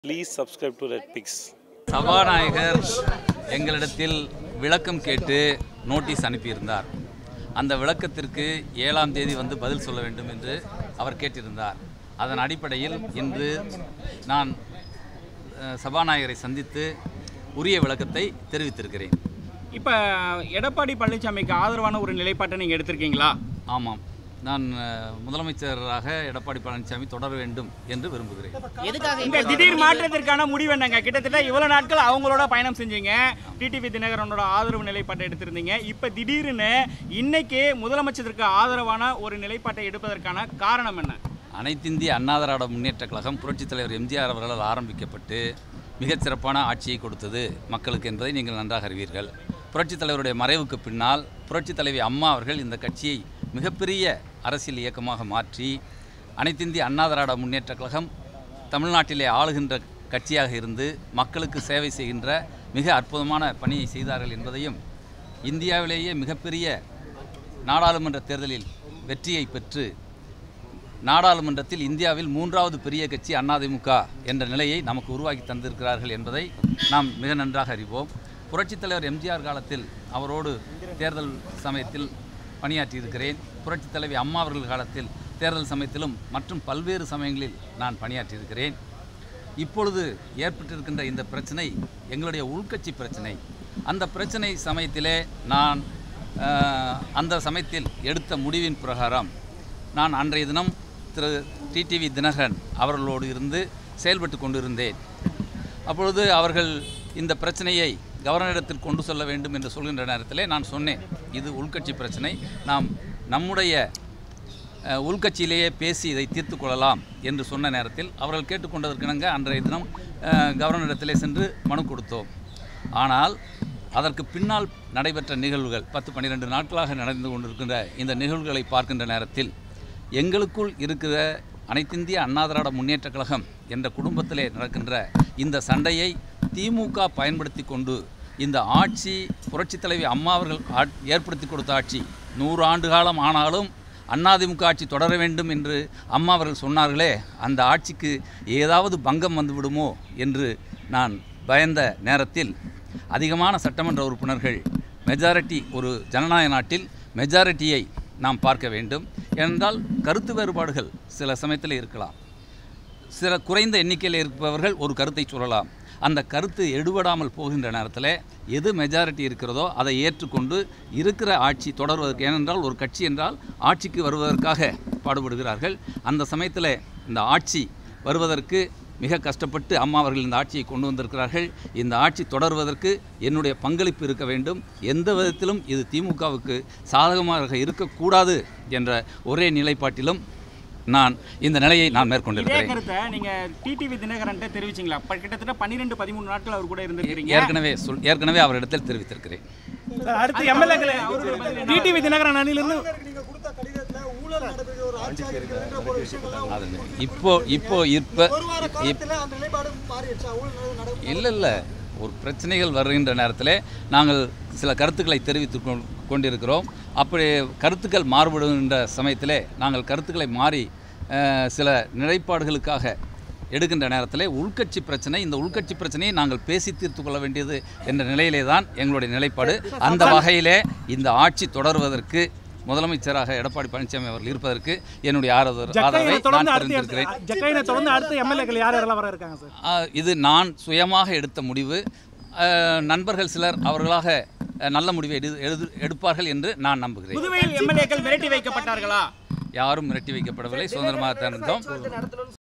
Please subscribe to Red Pix. சபாநாயகர் எங்களிடத்தில் விளக்கம் கேட்டு நோட்டீஸ் அனுப்பியிருந்தார் அந்த விளக்கத்திற்கு ஏழாம் தேதி வந்து பதில் சொல்ல வேண்டும் என்று அவர் கேட்டிருந்தார் அதன் அடிப்படையில் இன்று நான் அஹ், சபாநாயகரை சந்தித்து உரிய விளக்கத்தை தெரிவித்திருக்கிறேன் இப்போ எடப்பாடி பழனிசாமிக்கு ஆதரவான ஒரு நிலைப்பாட்டை நீங்கள் எடுத்திருக்கீங்களா ஆமாம் நான் அஹ், முதலமைச்சராக எடப்பாடி பழனிசாமி தொடர வேண்டும் என்று விரும்புகிறேன் எதுக்காக இந்த திடீர் மாற்றத்திற்கான முடிவு என்னங்க கிட்டத்தட்ட இவ்வளோ நாட்கள் அவங்களோட பயணம் செஞ்சீங்க டிடிவி தினகரனோட ஆதரவு நிலைப்பாட்டை எடுத்திருந்தீங்க இப்போ திடீர்னு இன்னைக்கு முதலமைச்சருக்கு ஆதரவான ஒரு நிலைப்பாட்டை எடுப்பதற்கான காரணம் என்ன அனைத்திந்திய அண்ணா திராவிட முன்னேற்ற கழகம் புரட்சித் தலைவர் எம்ஜிஆர் அவர்களால் ஆரம்பிக்கப்பட்டு மிகச் சிறப்பான ஆட்சியை கொடுத்தது மக்களுக்கு என்பதை நீங்கள் நன்றாக அறிவீர்கள் புரட்சித் தலைவருடைய மறைவுக்கு பின்னால் புரட்சித் தலைவி அம்மா அவர்கள் இந்த கட்சியை மிகப்பெரிய அரசியல் இயக்கமாக மாற்றி அனைத்திந்திய அண்ணா திராவிட முன்னேற்ற கழகம் தமிழ்நாட்டிலே ஆளுகின்ற கட்சியாக இருந்து மக்களுக்கு சேவை செய்கின்ற மிக அற்புதமான பணியை செய்தார்கள் என்பதையும் இந்தியாவிலேயே மிகப்பெரிய நாடாளுமன்ற தேர்தலில் வெற்றியை பெற்று நாடாளுமன்றத்தில் இந்தியாவில் மூன்றாவது பெரிய கட்சி அதிமுக என்ற நிலையை நமக்கு உருவாக்கி தந்திருக்கிறார்கள் என்பதை நாம் மிக நன்றாக அறிவோம் புரட்சித் தலைவர் எம்ஜிஆர் காலத்தில் அவரோடு தேர்தல் சமயத்தில் பணியாற்றியிருக்கிறேன் புரட்சித் தலைவி அம்மா அவர்கள் காலத்தில் தேர்தல் சமயத்திலும் மற்றும் பல்வேறு சமயங்களில் நான் பணியாற்றியிருக்கிறேன் இப்பொழுது ஏற்பட்டிருக்கின்ற இந்த பிரச்சனை எங்களுடைய உள்கட்சி பிரச்சனை அந்த பிரச்சனை சமயத்திலே நான் அஹ், அந்த சமயத்தில் எடுத்த முடிவின் பிரகாரம் நான் அன்றைய தினம் திரு டிடிவி தினகரன் அவர்களோடு இருந்து செயல்பட்டு கொண்டிருந்தேன் அப்பொழுது அவர்கள் இந்த பிரச்சனையை கவர்னரிடத்தில் கொண்டு செல்ல வேண்டும் என்று சொல்கின்ற நேரத்திலே நான் சொன்னேன் இது உள்கட்சி பிரச்சனை நாம் நம்முடைய அஹ், உள்கட்சியிலேயே பேசி இதை தீர்த்து கொள்ளலாம் என்று சொன்ன நேரத்தில் அவர்கள் கேட்டுக்கொண்டதற்கிணங்க அன்றைய தினம் அஹ், கவர்னரிடத்திலே சென்று மனு கொடுத்தோம் ஆனால் அதற்கு பின்னால் நடைபெற்ற நிகழ்வுகள் பத்து பன்னிரெண்டு நாட்களாக நடந்து கொண்டிருக்கின்ற இந்த நிகழ்வுகளை பார்க்கின்ற நேரத்தில் எங்களுக்குள் இருக்கிற அனைத்திந்திய அண்ணா திராவிட முன்னேற்ற கழகம் என்ற குடும்பத்திலே நடக்கின்ற இந்த சண்டையை திமுக பயன்படுத்தி கொண்டு இந்த ஆட்சி புரட்சித் தலைவி அம்மா அவர்கள் ஆட்- ஏற்படுத்தி கொடுத்த ஆட்சி நூறு ஆண்டு காலம் ஆனாலும் அதிமுக ஆட்சி தொடர வேண்டும் என்று அம்மா அவர்கள் சொன்னார்களே அந்த ஆட்சிக்கு ஏதாவது பங்கம் வந்து விடுமோ என்று நான் பயந்த நேரத்தில் அதிகமான சட்டமன்ற உறுப்பினர்கள் மெஜாரிட்டி ஒரு ஜனநாயக நாட்டில் மெஜாரிட்டியை நாம் பார்க்க வேண்டும் ஏனென்றால் கருத்து வேறுபாடுகள் சில சமயத்தில் இருக்கலாம் சில குறைந்த எண்ணிக்கையில் இருப்பவர்கள் ஒரு கருத்தை சொல்லலாம் அந்த கருத்து எடுபடாமல் போகின்ற நேரத்தில் எது மெஜாரிட்டி இருக்கிறதோ அதை ஏற்றுக்கொண்டு இருக்கிற ஆட்சி தொடர்வதற்கு ஏனென்றால் ஒரு கட்சி என்றால் ஆட்சிக்கு வருவதற்காக பாடுபடுகிறார்கள் அந்த சமயத்தில் இந்த ஆட்சி வருவதற்கு மிக கஷ்டப்பட்டு அம்மா அவர்கள் இந்த ஆட்சியை கொண்டு வந்திருக்கிறார்கள் இந்த ஆட்சி தொடர்வதற்கு என்னுடைய பங்களிப்பு இருக்க வேண்டும் எந்த விதத்திலும் இது திமுகவுக்கு சாதகமாக இருக்கக்கூடாது என்ற ஒரே நிலைப்பாட்டிலும் நான் இந்த நிலையை நான் இதே மேற்கொண்டிருக்கிறேன் கருத்தை நீங்கள் டிடிவி தினகரன் கிட்டத்தட்ட அப்ப கிட்டத்தட்ட பன்னிரெண்டு பதிமூணு நாட்கள் அவர் கூட இருந்திருக்கிறீங்க ஏற்கனவே சொல் ஏற்கனவே அவரிடத்தில் தெரிவித்திருக்கிறேன் அடுத்து எம்எல்ஏக்களை டிடிவி தினகரன் அணியிலிருந்து நீங்க கொடுத்த கடிதத்துல ஊழல் நடைபெற்ற ஒரு ஆட்சியாக இருக்கிற போல விஷயங்கள்லாம் அது இப்போ இப்போ இப்போ ஒரு வார காலத்துல அந்த நிலைப்பாடு மாறிடுச்சா ஊழல் நடக்கும் இல்லை இல்லை ஒரு பிரச்சனைகள் வருகின்ற நேரத்தில் நாங்கள் சில கருத்துக்களை தெரிவித்து கொ- கொண்டிருக்கிறோம் அப்படி கருத்துக்கள் மாறுபடுகின்ற சமயத்திலே நாங்கள் கருத்துக்களை மாறி அஹ், சில நிலைப்பாடுகளுக்காக எடுக்கின்ற நேரத்தில் உள்கட்சி பிரச்சனை இந்த உள்கட்சி பிரச்சனையை நாங்கள் பேசி தீர்த்து கொள்ள வேண்டியது என்ற நிலையிலே தான் எங்களுடைய நிலைப்பாடு அந்த வகையிலே இந்த ஆட்சி தொடர்வதற்கு முதலமைச்சராக எடப்பாடி பழனிசாமி அவர்கள் இருப்பதற்கு என்னுடைய ஆதரவு ஆதரவை ஜக்கையினை தொடர்ந்து நான் அடுத்து தெரிந்திருக்கிறேன் ஜக்கையினை தொடர்ந்து அடுத்து எம்எல்ஏக்கள் யார் யாரெல்லாம் வர இருக்காங்க சார் ஆ, இது நான் சுயமாக எடுத்த முடிவு ஆ, நண்பர்கள் சிலர் அவர்களாக ஆ, நல்ல முடிவை எடு எடு- எடுப்பார்கள் என்று நான் நம்புகிறேன் புதுவையில் எம்எல்ஏக்கள் மிரட்டி வைக்கப்பட்டார்களா யாரும் மிரட்டி வைக்கப்படவில்லை சுதந்திரமாக திறந்தோம்